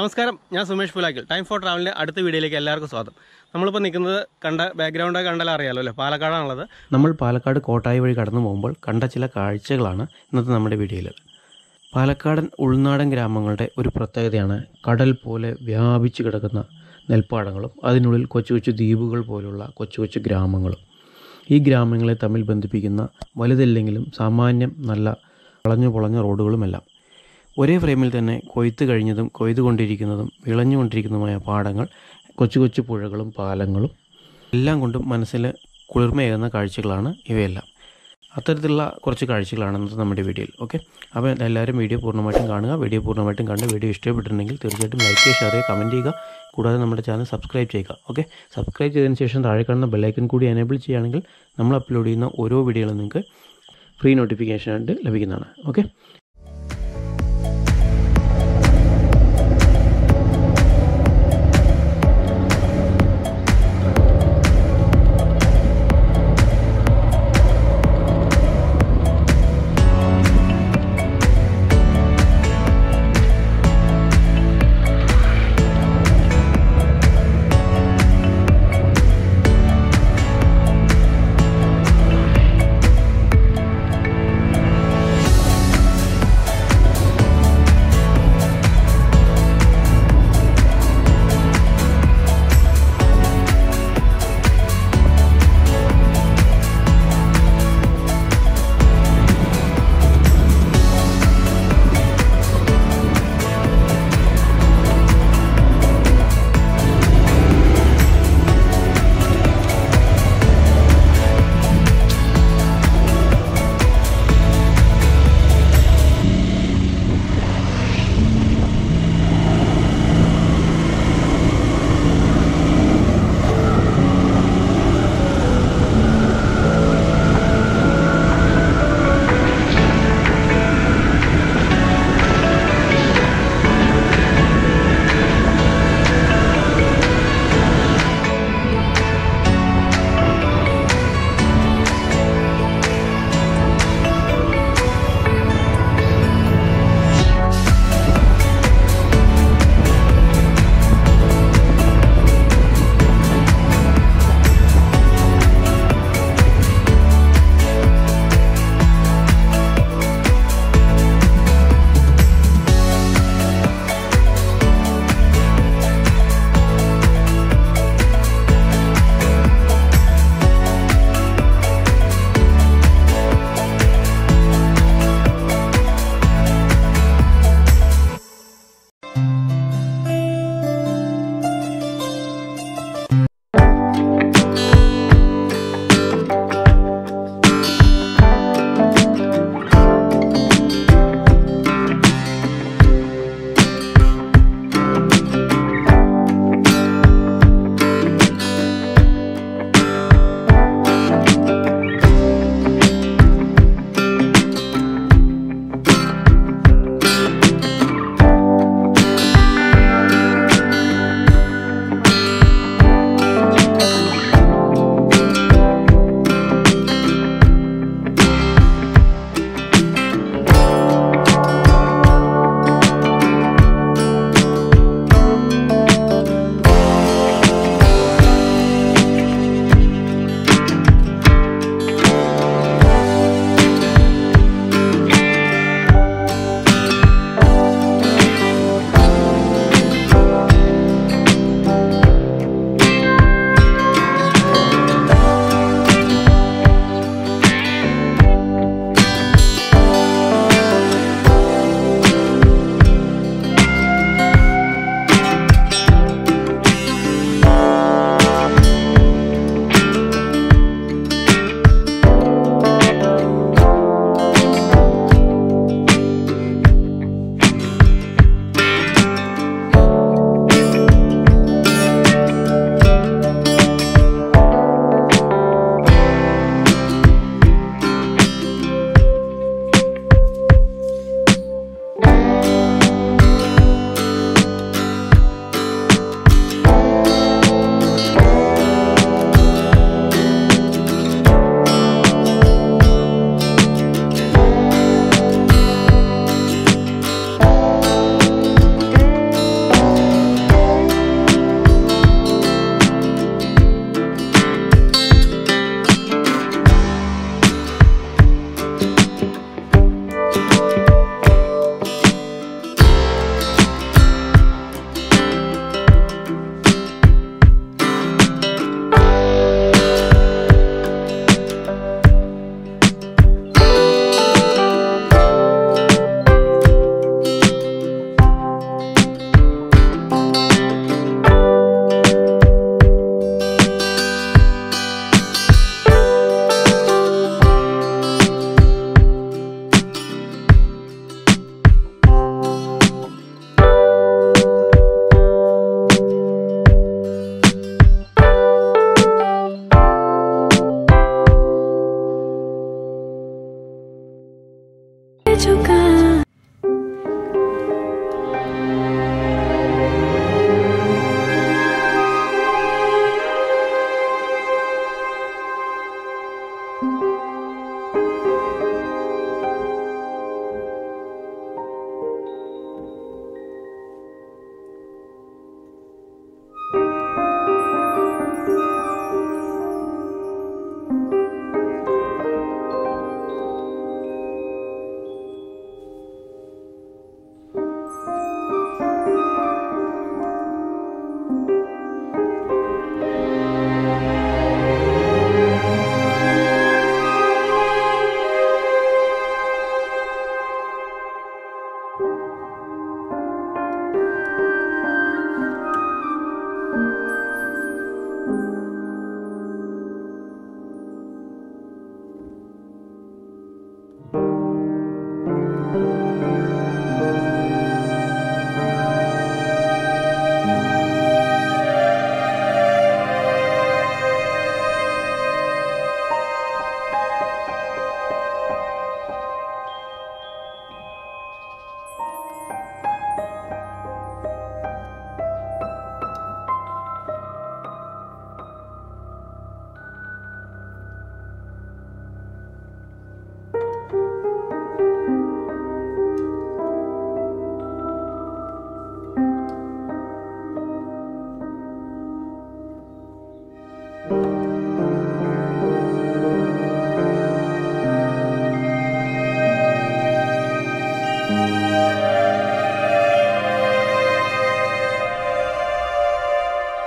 നമസ്കാരം ഞാൻ Sumesh Pulakkal time for ട്രാവലിൻ്റെ അടുത്ത വീഡിയോയിലേക്ക് എല്ലാവർക്കും സ്വാഗതം നമ്മളിപ്പോൾ നിൽക്കുന്നത് കണ്ട ബാക്ക്ഗ്രൗണ്ട് കണ്ടാൽ അറിയാലോ അല്ലേ പാലക്കാടാണുള്ളത് നമ്മൾ പാലക്കാട് കോട്ടായി വഴി കടന്നു പോകുമ്പോൾ കണ്ട ചില കാഴ്ചകളാണ് ഇന്നത്തെ നമ്മുടെ വീഡിയോയിൽ പാലക്കാടൻ ഉൾനാടൻ ഗ്രാമങ്ങളുടെ ഒരു പ്രത്യേകതയാണ് കടൽ പോലെ വ്യാപിച്ചു കിടക്കുന്ന നെൽപ്പാടങ്ങളും അതിനുള്ളിൽ കൊച്ചു കൊച്ചു ദ്വീപുകൾ പോലുള്ള കൊച്ചു കൊച്ചു ഗ്രാമങ്ങളും ഈ ഗ്രാമങ്ങളെ തമ്മിൽ ബന്ധിപ്പിക്കുന്ന വലുതല്ലെങ്കിലും സാമാന്യം നല്ല വളഞ്ഞു പൊളഞ്ഞ റോഡുകളുമെല്ലാം ഒരേ ഫ്രെയിമിൽ തന്നെ കൊയ്ത്ത് കഴിഞ്ഞതും കൊയ്തുകൊണ്ടിരിക്കുന്നതും വിളഞ്ഞുകൊണ്ടിരിക്കുന്നതുമായ പാടങ്ങൾ കൊച്ചു കൊച്ചു പുഴകളും പാലങ്ങളും എല്ലാം കൊണ്ടും മനസ്സിൽ കുളിർമയേകുന്ന കാഴ്ചകളാണ് ഇവയെല്ലാം അത്തരത്തിലുള്ള കുറച്ച് കാഴ്ചകളാണ് ഇന്നത്തെ നമ്മുടെ വീഡിയോയിൽ ഓക്കെ അപ്പോൾ എല്ലാവരും വീഡിയോ പൂർണ്ണമായിട്ടും കാണുക വീഡിയോ പൂർണ്ണമായിട്ടും കണ്ട് വീഡിയോ ഇഷ്ടപ്പെട്ടിട്ടുണ്ടെങ്കിൽ തീർച്ചയായിട്ടും ലൈക്ക് ചെയ്യുക ഷെയർ ചെയ്യുക കമൻറ്റ് ചെയ്യുക കൂടാതെ നമ്മുടെ ചാനൽ സബ്സ്ക്രൈബ് ചെയ്യുക ഓക്കെ സബ്സ്ക്രൈബ് ചെയ്തതിന് ശേഷം താഴെ കാണുന്ന ബെല്ലൈക്കൺ കൂടി എനേബിൾ ചെയ്യുകയാണെങ്കിൽ നമ്മൾ അപ്ലോഡ് ചെയ്യുന്ന ഓരോ വീഡിയോകളും നിങ്ങൾക്ക് ഫ്രീ നോട്ടിഫിക്കേഷനായിട്ട് ലഭിക്കുന്നതാണ് ഓക്കെ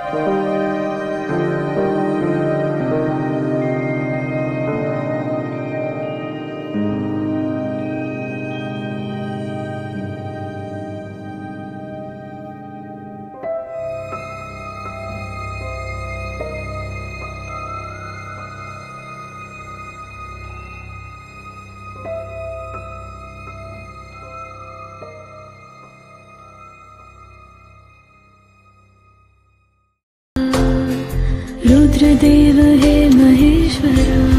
रुद्रदेव हे महेश्वरा